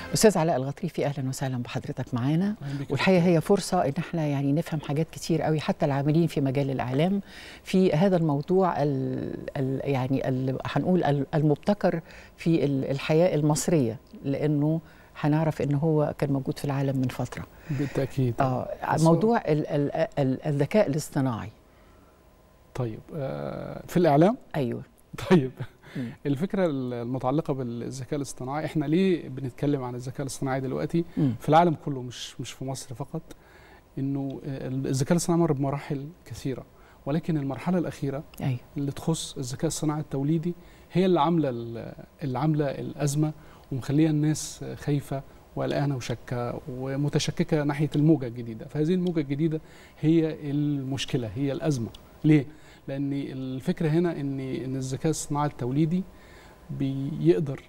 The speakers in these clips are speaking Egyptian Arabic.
استاذ علاء الغطريفي اهلا وسهلا بحضرتك معانا والحقيقه هي فرصه ان احنا يعني نفهم حاجات كتير قوي حتى العاملين في مجال الاعلام في هذا الموضوع ال ال يعني ال هنقول المبتكر في الحياه المصريه لانه هنعرف ان هو كان موجود في العالم من فتره بالتاكيد اه موضوع ال ال ال الذكاء الاصطناعي طيب آه في الاعلام ايوه طيب الفكره المتعلقه بالذكاء الاصطناعي احنا ليه بنتكلم عن الذكاء الاصطناعي دلوقتي م. في العالم كله مش مش في مصر فقط انه الذكاء الاصطناعي مر بمراحل كثيره ولكن المرحله الاخيره أيوة. اللي تخص الذكاء الصناعي التوليدي هي اللي عامله اللي عامله الازمه ومخليه الناس خايفه وقلقانه وشكه ومتشككه ناحيه الموجه الجديده فهذه الموجه الجديده هي المشكله هي الازمه ليه لان الفكره هنا ان ان الذكاء الصناعي التوليدي بيقدر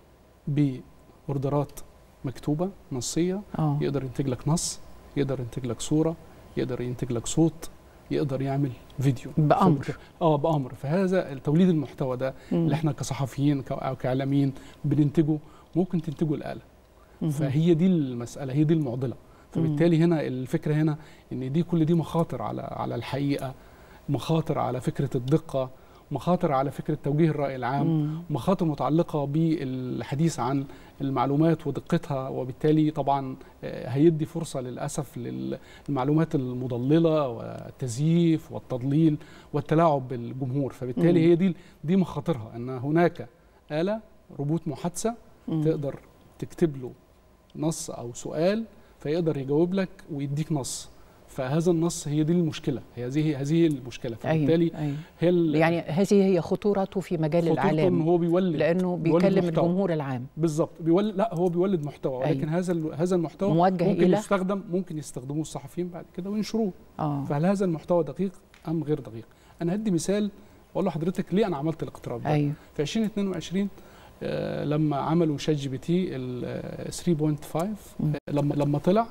باوردرات مكتوبه نصيه أوه. يقدر ينتج لك نص يقدر ينتج لك صوره يقدر ينتج لك صوت يقدر يعمل فيديو بامر اه بامر فهذا توليد المحتوى ده مم. اللي احنا كصحفيين او كاعلاميين بننتجه ممكن تنتجه الاله مم. فهي دي المساله هي دي المعضله فبالتالي مم. هنا الفكره هنا ان دي كل دي مخاطر على على الحقيقه مخاطر على فكره الدقه مخاطر على فكره توجيه الراي العام مم. مخاطر متعلقه بالحديث عن المعلومات ودقتها وبالتالي طبعا هيدي فرصه للاسف للمعلومات المضلله والتزييف والتضليل والتلاعب بالجمهور فبالتالي مم. هي دي دي مخاطرها ان هناك اله روبوت محادثه مم. تقدر تكتب له نص او سؤال فيقدر يجاوب لك ويديك نص فهذا النص هي دي المشكله هذه هذه المشكله فبالتالي أيوة. أيوة. هي يعني هذه هي خطورته في مجال الاعلام ان هو بيولد لانه بيكلم الجمهور العام بالظبط بيولد لا هو بيولد محتوى ولكن أيوة. هذا هذا المحتوى موجه ممكن إلى يستخدم ممكن يستخدموه الصحفيين بعد كده وينشروه اه فهل هذا المحتوى دقيق ام غير دقيق انا هدي مثال واقول لحضرتك ليه انا عملت الاقتراب ده ايوه في 2022 آه لما عملوا شات جي بي تي ال 3.5 لما لما طلع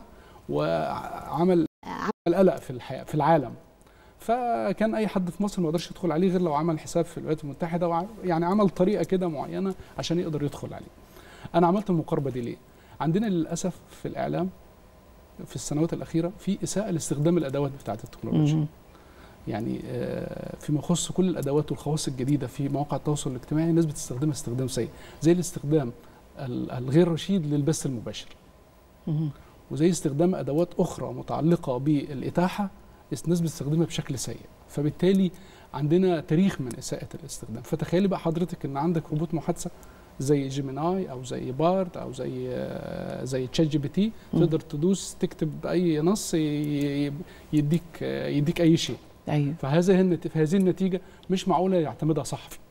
وعمل عمل قلق في الحياه في العالم فكان اي حد في مصر ما يقدرش يدخل عليه غير لو عمل حساب في الولايات المتحده وع... يعني عمل طريقه كده معينه عشان يقدر يدخل عليه انا عملت المقاربه دي ليه عندنا للاسف في الاعلام في السنوات الاخيره في اساءه لاستخدام الادوات بتاعه التكنولوجيا مم. يعني فيما يخص كل الادوات والخواص الجديده في مواقع التواصل الاجتماعي الناس بتستخدمها استخدام سيء زي الاستخدام الغير رشيد للبث المباشر مم. وزي استخدام ادوات اخرى متعلقه بالاتاحه الناس بتستخدمها بشكل سيء فبالتالي عندنا تاريخ من اساءه الاستخدام فتخيلي بقى حضرتك ان عندك روبوت محادثه زي جيميناي او زي بارد او زي زي تشات جي بي تي تقدر تدوس تكتب اي نص يديك يديك اي شيء ايوه فهذه هذه النتيجه مش معقوله يعتمدها صحفي